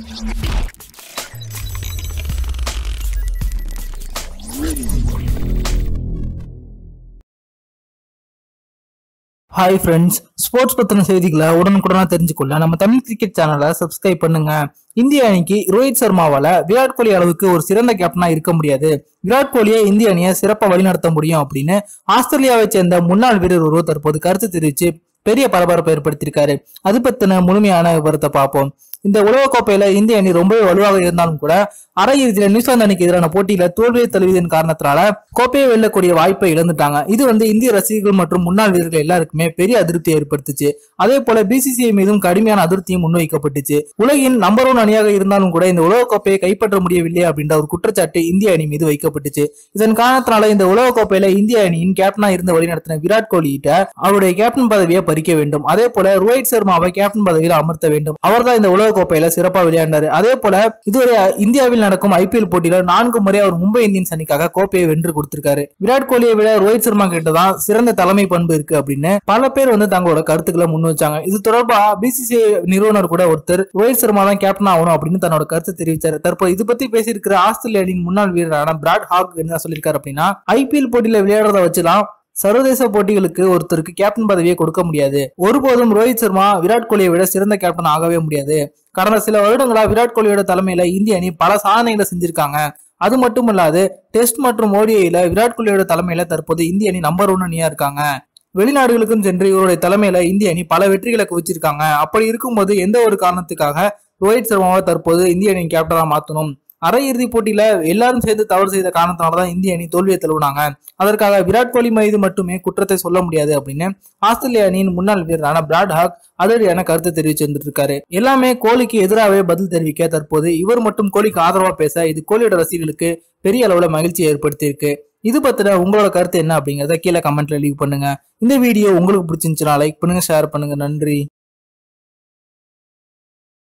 hi friends sports பத்தின செய்திகளை உடனுக்குடனா தெரிஞ்சுக்கொள்ள நம்ம தமிழ் கிரிக்கெட் சேனலை சப்ஸ்கிரைப் பண்ணுங்க இந்திய அணிக்கு ரோஹித் சர்மாவால விராட் கோலி அளவுக்கு ஒரு சிறந்த கேப்டனா இருக்க முடியாது விராட் கோலியை இந்திய அணியை சிறப்பா வழிநடத்த முடியும் அப்படின்னு ஆஸ்திரேலியாவை சேர்ந்த முன்னாள் வீரர் ஒருவர் தற்போது கருத்து தெரிவிச்சு பெரிய பரபரப்பை ஏற்படுத்தியிருக்காரு அது பத்தின முழுமையான விவரத்தை பார்ப்போம் இந்த உலகக்கோப்பையில இந்திய அணி ரொம்பவே வலுவாக இருந்தாலும் கூட அரையிறுதியில நியூசிலாந்து அணிக்கு எதிரான போட்டியில தோல்வியை தழுவியதன் காரணத்தினால கோப்பையை வெல்லக்கூடிய வாய்ப்பை இழந்துட்டாங்க இது வந்து இந்திய ரசிகர்கள் மற்றும் முன்னாள் வீரர்கள் எல்லாருக்குமே பெரிய அதிருப்தியை ஏற்படுத்துச்சு அதே போல பிசிசிஐ மீதும் கடுமையான அதிருப்தியும் முன்வைக்கப்பட்டுச்சு உலகின் நம்பர் ஒன் அணியாக இருந்தாலும் கூட இந்த உலகக்கோப்பையை கைப்பற்ற முடியவில்லை அப்படின்ற ஒரு குற்றச்சாட்டு இந்திய அணி மீது வைக்கப்பட்டுச்சு இதன் காரணத்தினால இந்த உலகக்கோப்பையில இந்திய அணியின் கேப்டனா இருந்து வழிநடத்தின விராட் கோலியிட்ட அவருடைய கேப்டன் பதவியை பறிக்க வேண்டும் அதே போல ரோஹித் சர்மாவை கேப்டன் பதவியில் அமர்த்த வேண்டும் அவர்தான் இந்த உலகக்கோப்பையில சிறப்பா விளையாண்டாரு அதே போல இதுவரை இந்தியாவில் நடக்கும் ஐபிஎல் போட்டியில நான்கு முறை அவர் மும்பை இந்தியன்ஸ் அணிக்காக கோப்பையை வென்று கொடுத்திருக்காரு விராட் கோலியை விட ரோஹித் சர்மா கிட்ட தான் சிறந்த தலைமை பண்பு இருக்கு அப்படின்னு பல பேர் வந்து தங்களோட கருத்துக்களை முன் வச்சாங்க இது தொடர்பா பிசிசிஐ நிறுவனர் கூட ஒருத்தர் ரோஹித் சர்மா தான் கேப்டன் ஆகணும் அப்படின்னு தன்னோட கருத்து தெரிவிச்சாரு தற்போது இது பத்தி பேசியிருக்கிற ஆஸ்திரேலிய அணியின் முன்னாள் வீரரான பிராட் ஹாக் என்ன சொல்லியிருக்காரு அப்படின்னா ஐபிஎல் போட்டியில விளையாடுறத வச்சுலாம் சர்வதேச போட்டிகளுக்கு ஒருத்தருக்கு கேப்டன் பதவியை கொடுக்க முடியாது ஒருபோதும் ரோஹித் சர்மா விராட் கோலியை விட சிறந்த கேப்டன் ஆகவே முடியாது கடந்த சில வருடங்களா விராட் கோலியோட தலைமையில இந்திய அணி பல சாதனைகளை செஞ்சிருக்காங்க அது மட்டும் இல்லாது டெஸ்ட் மற்றும் ஓடிஐல விராட் கோலியோட தலைமையில தற்போது இந்திய அணி நம்பர் ஒன் அணியா இருக்காங்க வெளிநாடுகளுக்கும் சென்று இவருடைய தலைமையில இந்திய அணி பல வெற்றிகளை குவிச்சிருக்காங்க அப்படி இருக்கும்போது எந்த ஒரு காரணத்துக்காக ரோஹித் சர்மாவை தற்போது இந்திய அணி கேப்டனா மாத்தணும் அரையிறுதி போட்டியில எல்லாரும் சேர்ந்து தவறு செய்த காரணத்தினாலதான் இந்திய அணி தோல்வியை தழுவினாங்க அதற்காக விராட் கோலி மீது மட்டுமே குற்றத்தை சொல்ல முடியாது அப்படின்னு ஆஸ்திரேலிய அணியின் முன்னாள் வீரரான பிராட் ஹாக் அதிரடியான கருத்து தெரிவிச்சு வந்துட்டு இருக்காரு எல்லாமே கோலிக்கு எதிராகவே பதில் தெரிவிக்க தற்போது இவர் மட்டும் கோலிக்கு ஆதரவா பேச இது கோலியோட ரசிகர்களுக்கு பெரிய அளவுல மகிழ்ச்சியை ஏற்படுத்தியிருக்கு இது பத்தின உங்களோட கருத்து என்ன அப்படிங்கறத கீழே கமெண்ட்ல லீவ் பண்ணுங்க இந்த வீடியோ உங்களுக்கு பிடிச்சிருந்துச்சுன்னா லைக் பண்ணுங்க ஷேர் பண்ணுங்க நன்றி